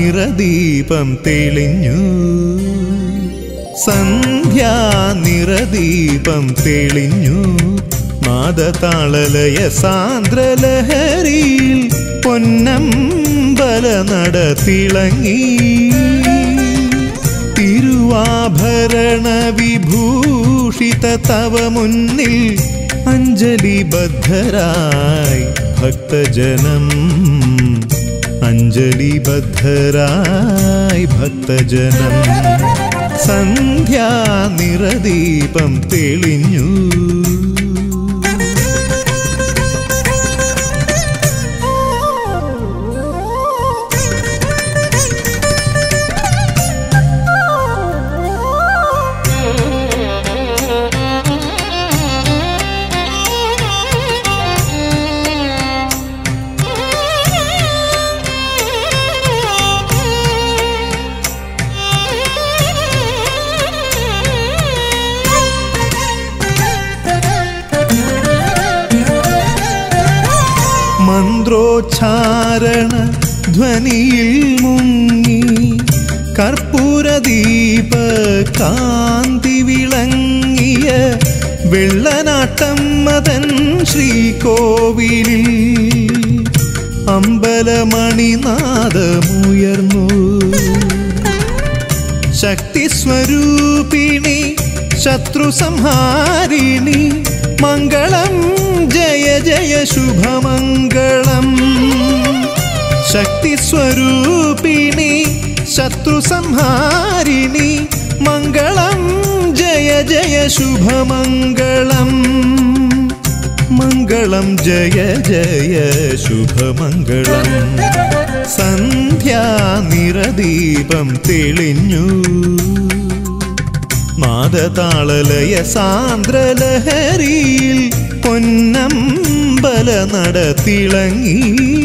സന്ധ്യാനിറദീപം തെളിഞ്ഞു സന്ധ്യാനിറദീപം തെളിഞ്ഞു നാദതാളലയ സാന്ദ്രലഹരിയിൽ പൊന്നമ്പല നട തിളങ്ങി തിരുവാഭരണ വിഭൂഷിത തവ മുന്നിൽ അഞ്ജലിബദ്ധരായി ഭക്തജനം അഞ്ജലിബദ്ധരായി ഭക്തജനം സന്ധ്യാനിറദീപം തെളിഞ്ഞു മന്ത്രോച്ചാരണ ധ്വനിയിൽ മുങ്ങി കർപ്പൂരദീപ കാന്തി വിളങ്ങിയ വെള്ളനാട്ടം മതൻ ശ്രീകോവിലിൽ അമ്പലമണിനാദമുയർന്നു ശക്തിസ്വരൂപിണി ശത്രുസംഹാരിണി മംഗളം ജയ ജയ ശുഭമംഗളം ശക്തിസ്വരൂപിണി ശത്രുസംഹാരിണി മംഗളം ജയ ജയ ശുഭമംഗളം മംഗളം ജയ ജയ ശുഭമംഗളം സന്ധ്യാനിറദീപം തെളിഞ്ഞു നാദതാളലയ സാന്ദ്രലഹരിയിൽ പൊന്നമ്പല നട തിളങ്ങി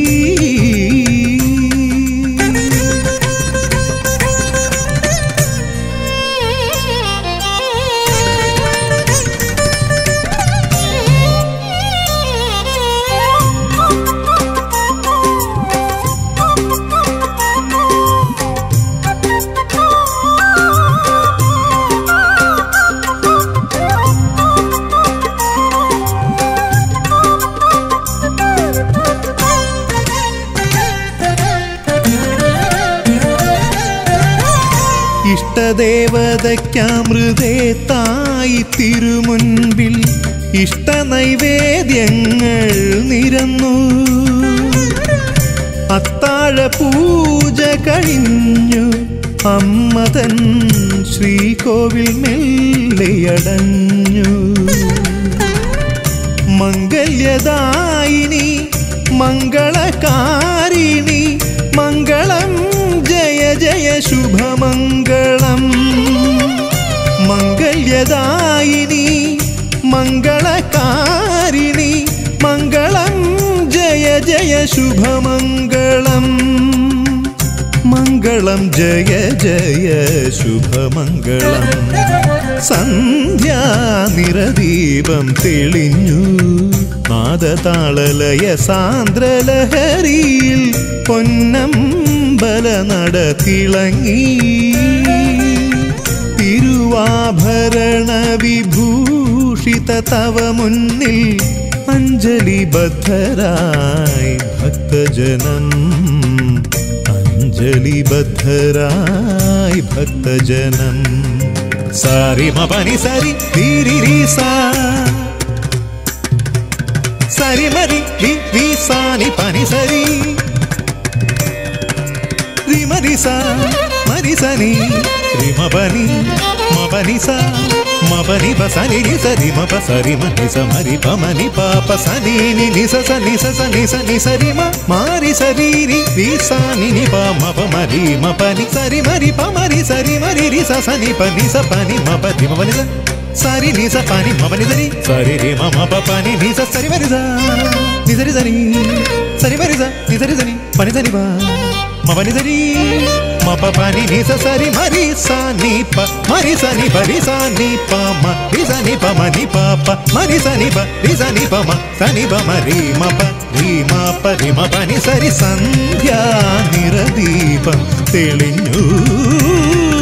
ഇഷ്ടദേവതയ്ക്കാമൃതേ തായി തിരുമുൻപിൽ ഇഷ്ടനൈവേദ്യങ്ങൾ നിരന്നു അത്താഴ പൂജ കഴിഞ്ഞു അമ്മതൻ ശ്രീകോവിൽ മെല്ലെയടഞ്ഞു മംഗല്യദായിനി മംഗളകാരിണി മംഗളം ജയ ജയ ശുഭമംഗളം മംഗല്യദായിനി മംഗളകാരിണി മംഗളം ജയ ജയ ശുഭമംഗളം മംഗളം ജയ ജയ ശുഭമംഗളം സന്ധ്യാനിറദീപം തെളിഞ്ഞു നാദതാളലയ സാന്ദ്രലഹരിയിൽ പൊന്നമ്പല നട തിളങ്ങി തിരുവാഭരണ വിഭൂഷിത തവ മുന്നിൽ അഞ്ജലിബദ്ധരായി ഭക്തജനം അഞ്ജലിബദ്ധരായി ഭക്തജനം സാരി മപനി സരി ധീരി സാ സരി മരി രി രി സാനി പനി സരി രി മരി സാ മരി സനി രി മപനി മപനി സാ మపని పసని ని సరి మప సరి మని స మరి పమని పాప సని ని ని స స ని స స ని స ని సరి మ మారి సరి రి రి స ని ని ప మ ప మరి మ పని సరి మరి ప మరి సరి మరి రి స స ని ప ని స పని మ ప ది మ పని స సరి ని స పని మ పని సరి సరి రి మ మ ప పని ని స సరి మరి స ని సరి సరి సరి మరి స ని సరి సరి పని సరి బ మ పని సరి మ మప పని నిస సరి మరి సా ని ప మరి స ని ప రి సా ని ప మ రి స ని ప మ ని ప ప మరి స ని ప రి స ని ప మ స ని ప మ రి మ ప రి మ ప రి మ ప ని సరి సంధ్యా నిరదీപം തെളിഞ്ഞു